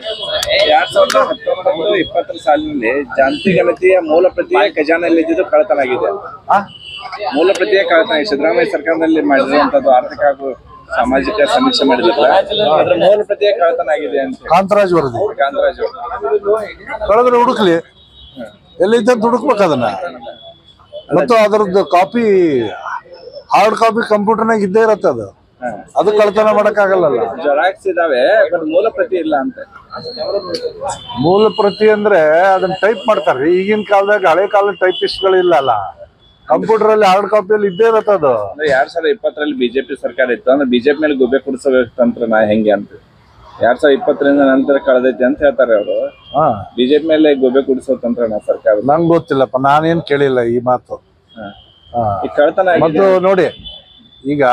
ಎರಡ್ ಸಾವಿರದ ಹತ್ತೊಂಬತ್ತು ಇಪ್ಪತ್ತರ ಸಾಲಿನಲ್ಲಿ ಜಾಂತಿ ಗಣತಿಯ ಮೂಲ ಪ್ರತಿಯ ಖಜಾನೆಯಲ್ಲಿದ್ದು ಕಳ್ಳತನ ಆಗಿದೆ ಆ? ಮೂಲ ಪ್ರತಿಯ ಕಳ್ಳತನ ಆಗಿದೆ. ಸಿದ್ದರಾಮಯ್ಯ ಸರ್ಕಾರದಲ್ಲಿ ಮಾಡಿರುವಂತದ್ದು ಆರ್ಥಿಕ ಹಾಗೂ ಸಾಮಾಜಿಕ ಸಮೀಕ್ಷೆ ಮಾಡಿದ್ರಲ್ಲ ಅದ್ರ ಮೂಲ ಪ್ರತಿಯ ಕಳ್ಳತನ ಆಗಿದೆ ಅಂತ ಕಾಂತರಾಜ್ ವರದಿ ಕಾಂತರಾಜು ಕಳೆದ್ರೆ ಹುಡುಕ್ಲಿ ಎಲ್ಲಿದ್ದಂತ ಹುಡುಕ್ಬೇಕು ಅದನ್ನ ಮತ್ತು ಅದರದ್ದು ಕಾಪಿ ಹಾರ್ಡ್ ಕಾಪಿ ಕಂಪ್ಯೂಟರ್ನಾಗ ಇದ್ದೇ ಇರತ್ತೆ ಅದು ಅದು ಕಳ್ತನ ಮಾಡಕ್ಕಾಗಲ್ಲಲ್ಲ ಜೆರಾಕ್ಸ್ ಇದಾವೆ ಬಟ್ ಮೂಲ ಪ್ರತಿ ಇಲ್ಲ ಅಂತ ಮೂಲ ಪ್ರತಿ ಅಂದ್ರೆ ಅದನ್ನ ಟೈಪ್ ಮಾಡ್ತಾರ್ರಿ ಈಗಿನ ಕಾಲದಾಗ ಹಳೆ ಕಾಲದ ಟೈಪಿಸ್ಟ್ಗಳು ಇಲ್ಲ ಅಲ್ಲ ಕಂಪ್ಯೂಟರ್ ಅಲ್ಲಿ ಹಾರ್ಡ್ ಕಾಪಿಯಲ್ಲಿ ಇದ್ದೇ ಇರತ್ತೆ ಅದು ಅಂದ್ರೆ ಎರಡ್ ಸಾವಿರದ ಇಪ್ಪತ್ತರಲ್ಲಿ ಬಿಜೆಪಿ ಸರ್ಕಾರ ಇತ್ತು ಅಂದ್ರೆ ಬಿಜೆಪಿ ಮೇಲೆ ಗುಬ್ಬೆ ಕುಡಿಸೋ ತಂತ್ರ ನಾ ಹೆಂಗೆ ಅಂತ ಎರಡ್ ಸಾವಿರದ ಇಪ್ಪತ್ತರಿಂದ ನಂತರ ಕಳೆದೈತಿ ಅಂತ ಹೇಳ್ತಾರೆ ಅವರು ಹಾ ಬಿಜೆಪಿ ಮೇಲೆ ಗೊಬ್ಬೆ ಕುಡಿಸೋ ತಂತ್ರ ನಾ ಸರ್ಕಾರ ನಂಗೆ ಗೊತ್ತಿಲ್ಲಪ್ಪ ನಾನೇನ್ ಕೇಳಿಲ್ಲ ಈ ಮಾತು ಹಾ ಈ ಕಳ್ತನ ಆಗಿದೆ. ಮತ್ತು ನೋಡಿ ಈಗ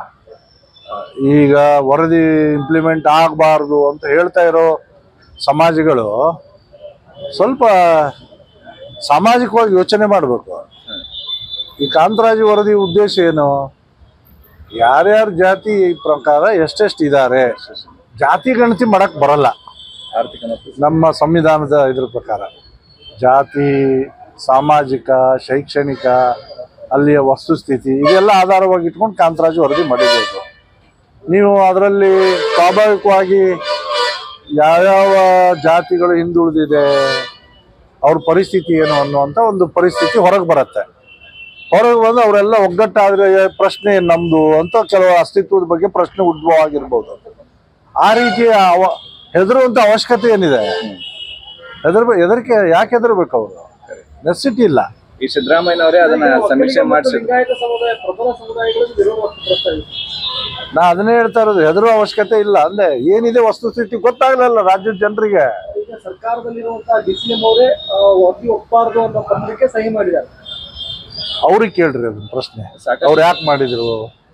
ಈಗ ವರದಿ ಇಂಪ್ಲಿಮೆಂಟ್ ಆಗಬಾರ್ದು ಅಂತ ಹೇಳ್ತಾ ಇರೋ ಸಮಾಜಗಳು ಸ್ವಲ್ಪ ಸಾಮಾಜಿಕವಾಗಿ ಯೋಚನೆ ಮಾಡಬೇಕು ಈ ಕಾಂತರಾಜು ವರದಿ ಉದ್ದೇಶ ಏನು ಯಾರ್ಯಾರ ಜಾತಿ ಪ್ರಕಾರ ಎಷ್ಟೆಷ್ಟು ಇದ್ದಾರೆ ಜಾತಿ ಗಣತಿ ಮಾಡಕ್ ಬರಲ್ಲ ಆರ್ಥಿಕ ಮತ್ತು ನಮ್ಮ ಸಂವಿಧಾನದ ಇದ್ರ ಪ್ರಕಾರ ಜಾತಿ ಸಾಮಾಜಿಕ ಶೈಕ್ಷಣಿಕ ಅಲ್ಲಿಯ ವಸ್ತುಸ್ಥಿತಿ ಇದೆಲ್ಲ ಆಧಾರವಾಗಿ ಇಟ್ಕೊಂಡು ಕಾಂತರಾಜು ವರದಿ ಮಾಡಿಬೇಕು ನೀವು ಅದರಲ್ಲಿ ಸ್ವಾಭಾವಿಕವಾಗಿ ಯಾವ್ಯಾವ ಜಾತಿಗಳು ಹಿಂದುಳಿದಿದೆ ಅವ್ರ ಪರಿಸ್ಥಿತಿ ಏನು ಅನ್ನುವಂಥ ಒಂದು ಪರಿಸ್ಥಿತಿ ಹೊರಗೆ ಬರುತ್ತೆ ಹೊರಗೆ ಬಂದು ಅವರೆಲ್ಲ ಒಗ್ಗಟ್ಟಾದ್ರೆ ಪ್ರಶ್ನೆ ಏನ್ ನಮ್ದು ಅಂತ ಕೆಲವು ಅಸ್ತಿತ್ವದ ಬಗ್ಗೆ ಪ್ರಶ್ನೆ ಉದ್ಭವ ಆಗಿರ್ಬೋದು ಆ ರೀತಿಯ ಅವ ಹೆದರುವಂತ ಅವಶ್ಯಕತೆ ಏನಿದೆ ಹೆದರ್ ಹೆದರಿಕೆ ಯಾಕೆ ಹೆದರ್ಬೇಕು ಅವರು ನೆಸಿಟಿ ಇಲ್ಲ ಈ ಸಿದ್ದರಾಮಯ್ಯನವರೇ ಅದನ್ನ ಸಮೀಕ್ಷೆ ಮಾಡಿಸಿ ಲಿಂಗಾಯತ ಸಮುದಾಯ ಪ್ರಬಲ ಸಮುದಾಯಗಳಿಗೆ ವಿರೋಧ ವ್ಯಕ್ತಪಡಿಸ್ತಾ ಇದೆ ನಾ ಅದನ್ನೇ ಹೇಳ್ತಾ ಇರೋದು ಹೆದರುವ ಅವಶ್ಯಕತೆ ಇಲ್ಲ ಅಂದೆ ಏನಿದೆ ವಸ್ತುಸ್ಥಿತಿ ಗೊತ್ತಾಗ್ಲಿಲ್ಲ ರಾಜ್ಯದ ಜನರಿಗೆ ಈಗ ಸರ್ಕಾರದಲ್ಲಿರುವಂತಹ ಡಿ ಸಿ ಎಂ ಅವರೇ ಆ, ವರದಿ ಒಪ್ಪಬಾರದು ಅನ್ನೋ ಪತ್ರಕ್ಕೆ ಸಹಿ ಮಾಡಿದ್ದಾರೆ ಅವ್ರಿಗೆ ಕೇಳ್ರಿ ಅದನ್ನ ಪ್ರಶ್ನೆ ಸಾಕಷ್ಟು- ಅವ್ರು ಯಾಕೆ ಮಾಡಿದ್ರು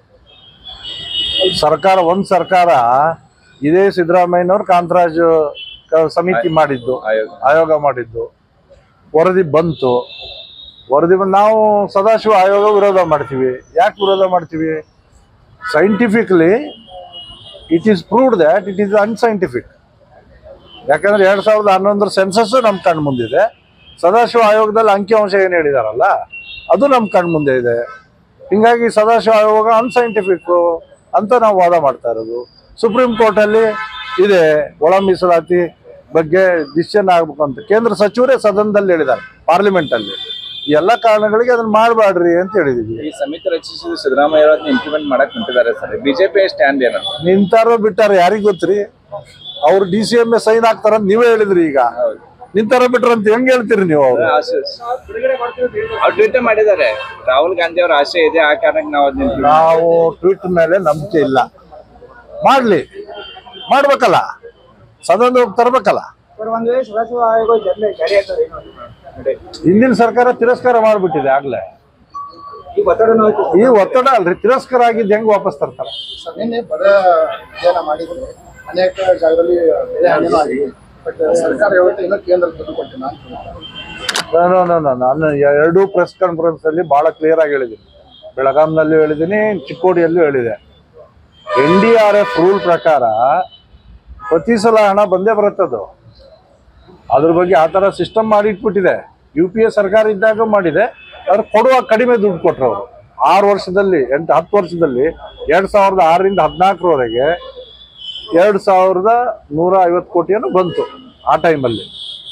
ಸರ್ಕಾರ ಒಂದ್ ಸರ್ಕಾರ ಇದೇ ಸಿದ್ದರಾಮಯ್ಯನವ್ರು ಕಾಂತರಾಜ್ ಕ- ಸಮಿತಿ ಮಾಡಿದ್ದು ಆಯೋಗ ಆಯೋಗ ಮಾಡಿದ್ದು ವರದಿ ಬಂತು ವರದಿ ಬಂದು ನಾವು ಸದಾಶಿವ ಆಯೋಗ ವಿರೋಧ ಮಾಡ್ತೀವಿ ಯಾಕೆ ವಿರೋಧ ಮಾಡ್ತೀವಿ scientifically it is proved that it is unscientific ಯಾಕಂದ್ರೆ ಎರಡ್ ಸಾವಿರದ ಹನ್ನೊಂದರ ಸೆನ್ಸಸ್ ನಮ್ಮ ಕಣ್ಣು ಮುಂದಿದೆ ಸದಾಶಿವ ಆಯೋಗದಲ್ಲಿ ಅಂಕಿಅಂಶ ಏನು ಹೇಳಿದಾರಲ್ಲ ಅದು ನಮ್ಮ ಕಣ್ಣು ಮುಂದೆ ಇದೆ ಹಿಂಗಾಗಿ ಸದಾಶಿವ ಆಯೋಗ ಅನ್ಸೈಂಟಿಫಿಕ್ ಅಂತ ನಾವು ವಾದ ಮಾಡ್ತಾ ಇರೋದು ಸುಪ್ರೀಂ ಕೋರ್ಟಲ್ಲಿ ಇದೆ ಒಳ ಮೀಸಲಾತಿ ಬಗ್ಗೆ ಡಿಸಿಷನ್ ಆಗ್ಬೇಕು ಅಂತ ಕೇಂದ್ರ ಸಚಿವರೇ ಸದನದಲ್ಲಿ ಹೇಳಿದ್ದಾರೆ ಪಾರ್ಲಿಮೆಂಟ್ ಅಲ್ಲಿ ಈ ಎಲ್ಲ ಕಾರಣಗಳಿಗೆ ಅದನ್ನ ಮಾಡಬೇಡ್ರಿ ಅಂತ ಹೇಳಿದೀವಿ ಈ ಸಮಿತಿ ರಚಿಸಿದ ಸಿದ್ದರಾಮಯ್ಯ ಅವರನ್ನ ಇಂಪ್ಲಿಮೆಂಟ್ ಮಾಡಕ್ ಹೊಂಟಿದ್ದಾರೆ ಸರ್ ಬಿಜೆಪಿ ಸ್ಟ್ಯಾಂಡ್ ಏನು ನಿಂತಾರೋ ಬಿಟ್ಟಾರ ಯಾರಿಗ್ ಗೊತ್ತ್ರಿ ಅವ್ರು D C M a sign ಹಾಕ್ತಾರ ನೀವೇ ಹೇಳಿದ್ರಿ ಈಗ ನಿಂತಾರ ಬಿಟ್ರ ಅಂತ ಹೆಂಗ್ ಹೇಳ್ತೀರಿ ನೀವು ಅವ್ರು ಬಿಡುಗಡೆ ಮಾಡ್ತೀವಿ ಅಂತ ಹೇಳಿದ್ದಾರೆ. ಅವ್ರು ಟ್ವೀಟ್ ಮಾಡಿದ್ದಾರೆ ರಾಹುಲ್ ಗಾಂಧಿ ಅವ್ರ ಆಶೆ ಇದೆ ಆ ಕಾರಣಕ್ಕೆ ನಾವು ಅದನ್ನ implement ನಾವು ಟ್ವೀಟ್ ಮೇಲೆ ನಂಬಿಕೆ ಇಲ್ಲ ಮಾಡ್ಲಿ ಮಾಡ್ಬೇಕಲ್ಲ ಸದನದೊಳಗೆ ತರ್ಬೇಕಲ್ಲ ಸರ್, ಒಂದ್ ವೇಳೆ ಸದಾಶಿವ ಆಯೋಗ ಜಾರಿ ಜಾರಿ ಆಗ್ತದೆ ಏನು ಅಂತ. ಹಿಂದಿನ ಸರ್ಕಾರ ತಿರಸ್ಕಾರ ಮಾಡ್ಬಿಟ್ಟಿದೆ ಆಗ್ಲೇ ಈ ಒತ್ತಡನೂ ಆಯ್ತು ಈ ಒತ್ತಡ ಅಲ್ರಿ ತಿರಸ್ಕಾರ ಆಗಿದ್ದು ಹೆಂಗ್ ವಾಪಸ್ ತರ್ತಾರೆ ಸರ್, ನಿನ್ನೆ ಬರ ಅಧ್ಯಯನ ಮಾಡಿದ್ರೆ ಅನೇಕ ಜಾಗದಲ್ಲಿ ಬೆಳೆ ಹಾನಿನೂ ಆಗಿದೆ ಬಟ್ ಸರ್ಕಾರ ಹೇಳುತ್ತೆ ಇನ್ನೂ ಕೇಂದ್ರ ದುಡ್ಡು ಕೊಟ್ಟಿಲ್ಲ ಅಂತ ನಾನು ನಾನು ನಾನು ಎರಡೂ ಪ್ರೆಸ್ ಕಾನ್ಫರೆನ್ಸ್ ಅಲ್ಲಿ ಬಹಳ ಕ್ಲಿಯರ್ ಆಗಿ ಹೇಳಿದ್ದೀನಿ ಬೆಳಗಾಂನಲ್ಲೂ ಹೇಳಿದ್ದೀನಿ ಚಿಕ್ಕೋಡಿಯಲ್ಲೂ ಹೇಳಿದೆ N D R F rule ಪ್ರಕಾರ ಪ್ರತಿ ಸಲ ಹಣ ಬಂದೇ ಬರುತ್ತದು ಅದ್ರ ಬಗ್ಗೆ ಆ ಥರ ಸಿಸ್ಟಮ್ ಮಾಡಿ ಇಟ್ಬಿಟ್ಟಿದೆ ಯು ಪಿ ಎ ಸರ್ಕಾರ ಇದ್ದಾಗ ಮಾಡಿದೆ ಅದ್ರ ಕೊಡುವಾಗ ಕಡಿಮೆ ದುಡ್ಡು ಕೊಟ್ರು ಅವರು ಆರು ವರ್ಷದಲ್ಲಿ ಎಂಟು ಹತ್ತು ವರ್ಷದಲ್ಲಿ ಎರಡು ಸಾವಿರದ ಆರರಿಂದ ಹದಿನಾಲ್ಕರವರೆಗೆ ಎರಡು ಸಾವಿರದ ನೂರ ಐವತ್ತು ಕೋಟಿಯನ್ನು ಬಂತು ಆ ಟೈಮಲ್ಲಿ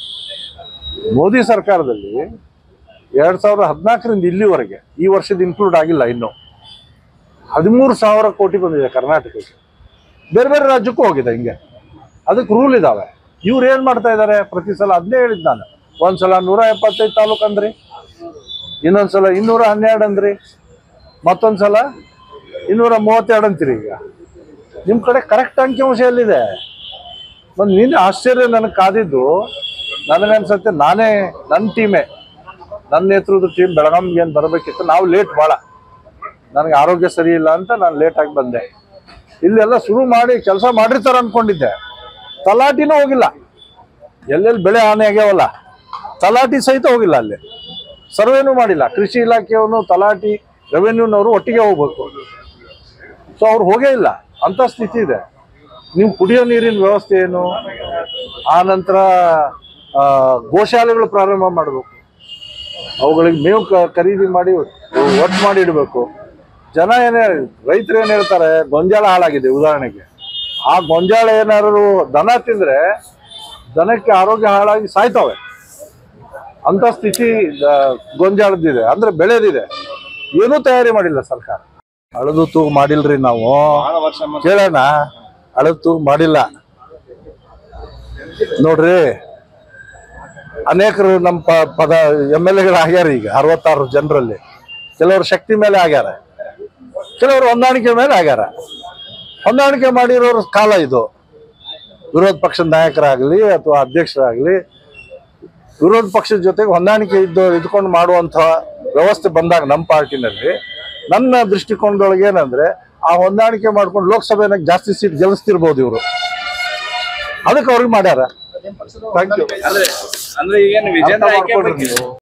ಮೋದಿ ಸರ್ಕಾರದಲ್ಲಿ ಎರಡ್ ಸಾವಿರದ ಹದಿನಾಲ್ಕರಿಂದ ಇಲ್ಲಿವರೆಗೆ ಈ ವರ್ಷದ ಇನ್ಕ್ಲೂಡ್ ಆಗಿಲ್ಲ ಇನ್ನು ಹದಿಮೂರು ಸಾವಿರ ಕೋಟಿ ಬಂದಿದೆ ಕರ್ನಾಟಕಕ್ಕೆ ಬೇರೆ ಬೇರೆ ರಾಜ್ಯಕ್ಕೂ ಹೋಗಿದೆ ಹಿಂಗೆ ಅದಕ್ಕೆ ರೂಲ್ ಇದಾವೆ ಇವ್ರು ಏನ್ ಮಾಡ್ತಾ ಇದ್ದಾರೆ ಪ್ರತಿ ಸಲ ಅದನ್ನೇ ಹೇಳಿದ್ ನಾನು ಒಂದ್ಸಲ ನೂರ ಎಪ್ಪತ್ತೈದು ತಾಲೂಕು ಅಂದ್ರಿ ಇನ್ನೊಂದ್ಸಲ ಇನ್ನೂರ ಹನ್ನೆರಡು ಅಂದ್ರಿ ಮತ್ತೊಂದ್ಸಲ ಇನ್ನೂರ ಮೂವತ್ತೆರಡು ಅಂತೀರಿ ಈಗ ನಿಮ್ಮ ಕಡೆ ಕರೆಕ್ಟ್ ಅಂಕಿಅಂಶ ಎಲ್ಲಿದೆ ಒಂದು ನಿನ್ನೆ ಆಶ್ಚರ್ಯ ನನಗೆ ಕಾದಿದ್ದು ನನಗನ್ಸತ್ತೆ ನಾನೇ ನನ್ನ ಟೀಮೇ ನನ್ನ ನೇತೃತ್ವದ ಟೀಮ್ ಬೆಳಗಾವಿಗೆ ಏನು ಬರಬೇಕಿತ್ತು ನಾವು ಲೇಟ್ ಭಾಳ ನನಗೆ ಆರೋಗ್ಯ ಸರಿ ಇಲ್ಲ ಅಂತ ನಾನು ಲೇಟಾಗಿ ಬಂದೆ ಇಲ್ಲೆಲ್ಲ ಶುರು ಮಾಡಿ ಕೆಲಸ ಮಾಡಿರ್ತಾರೆ ಅನ್ಕೊಂಡಿದ್ದೆ ತಲಾಟಿನೂ ಹೋಗಿಲ್ಲ ಎಲ್ಲೆಲ್ಲಿ ಬೆಳೆ ಹಾನಿ ಆಗ್ಯಾವಲ್ಲ ತಲಾಟಿ ಸಹಿತ ಹೋಗಿಲ್ಲ ಅಲ್ಲಿ ಸರ್ವೇನೂ ಮಾಡಿಲ್ಲ ಕೃಷಿ ಇಲಾಖೆಯವನು ತಲಾಟಿ ರೆವೆನ್ಯೂನವರು ಒಟ್ಟಿಗೆ ಹೋಗ್ಬೇಕು ಸೊ ಅವ್ರು ಹೋಗೇ ಇಲ್ಲ ಅಂತ ಸ್ಥಿತಿ ಇದೆ ನೀವು ಕುಡಿಯೋ ನೀರಿನ ವ್ಯವಸ್ಥೆ ಏನು ಆ ನಂತರ ಆ, ಗೋಶಾಲೆಗಳು ಪ್ರಾರಂಭ ಮಾಡಬೇಕು ಅವುಗಳಿಗೆ ಮೇವು ಕ- ಖರೀದಿ ಮಾಡಿ ಒಟ್ಟು ಮಾಡಿ ಇಡಬೇಕು ಜನ ಏನೇ ರೈತರು ಏನ್ ಹೇಳ್ತಾರೆ ಗೊಂಜಾಳ ಹಾಳಾಗಿದೆ ಉದಾಹರಣೆಗೆ ಆ ಗೊಂಜಾಳ ಏನಾದ್ರು ದನ ತಿಂದ್ರೆ ದನಕ್ಕೆ ಆರೋಗ್ಯ ಹಾಳಾಗಿ ಸಾಯ್ತವೆ ಅಂತ ಸ್ಥಿತಿ ಆ, ಗೊಂಜಾಳದಿದೆ ಅಂದ್ರೆ ಬೆಳೆದಿದೆ ಏನೂ ತಯಾರಿ ಮಾಡಿಲ್ಲ ಸರ್ಕಾರ ಅಳದು ತೂಗು ಮಾಡಿಲ್ರಿ ನಾವು ಬಹಳ ವರ್ಷ ಮ- ಕೇಳೋಣ ಅಳದು ತೂಗು ಮಾಡಿಲ್ಲ ನೋಡ್ರಿ ಅನೇಕರು ನಮ್ಮ ಪ ಪದ ಎಮ್ ಎಲ್ ಎಗಳು ಆಗ್ಯಾರ ಈಗ ಅರವತ್ತಾರು ಜನರಲ್ಲಿ ಕೆಲವರು ಶಕ್ತಿ ಮೇಲೆ ಆಗ್ಯಾರ ಕೆಲವರು ಹೊಂದಾಣಿಕೆ ಮೇಲೆ ಆಗ್ಯಾರ ಹೊಂದಾಣಿಕೆ ಮಾಡಿರೋರ ಕಾಲ ಇದು ವಿರೋಧ ಪಕ್ಷದ ನಾಯಕರಾಗಲಿ ಅಥವಾ ಅಧ್ಯಕ್ಷರಾಗಲಿ ವಿರೋಧ ಪಕ್ಷದ ಜೊತೆಗೆ ಹೊಂದಾಣಿಕೆ ಇದ್ದು ಇದ್ಕೊಂಡು ಮಾಡುವಂಥ ವ್ಯವಸ್ಥೆ ಬಂದಾಗ ನಮ್ಮ ಪಾರ್ಟಿನಲ್ಲಿ ನನ್ನ ದೃಷ್ಟಿಕೋನದೊಳಗೆ ಏನಂದ್ರೆ ಆ ಹೊಂದಾಣಿಕೆ ಮಾಡ್ಕೊಂಡು ಲೋಕಸಭೆನಾಗ ಜಾಸ್ತಿ ಸೀಟ್ ಗೆಲ್ಲಿಸ್ತಿರ್ಬೋದು ಇವರು ಅದಕ್ಕೆ ಅವ್ರಿಗೆ ಮಾಡ್ಯಾರ ನಿಮ್ಮ ಪಕ್ಷದ ಥ್ಯಾಂಕ್ ಯು ಅಂದ್ರೆ ಅಂದ್ರೆ ಈಗೇನು ವಿಜೇಂದ್ರ ಅರ್ಥ ಆಯ್ಕೆ ಮಾಡ್ಕೊಳ್ರಿ ಬಗ್ಗೆ ನೀವು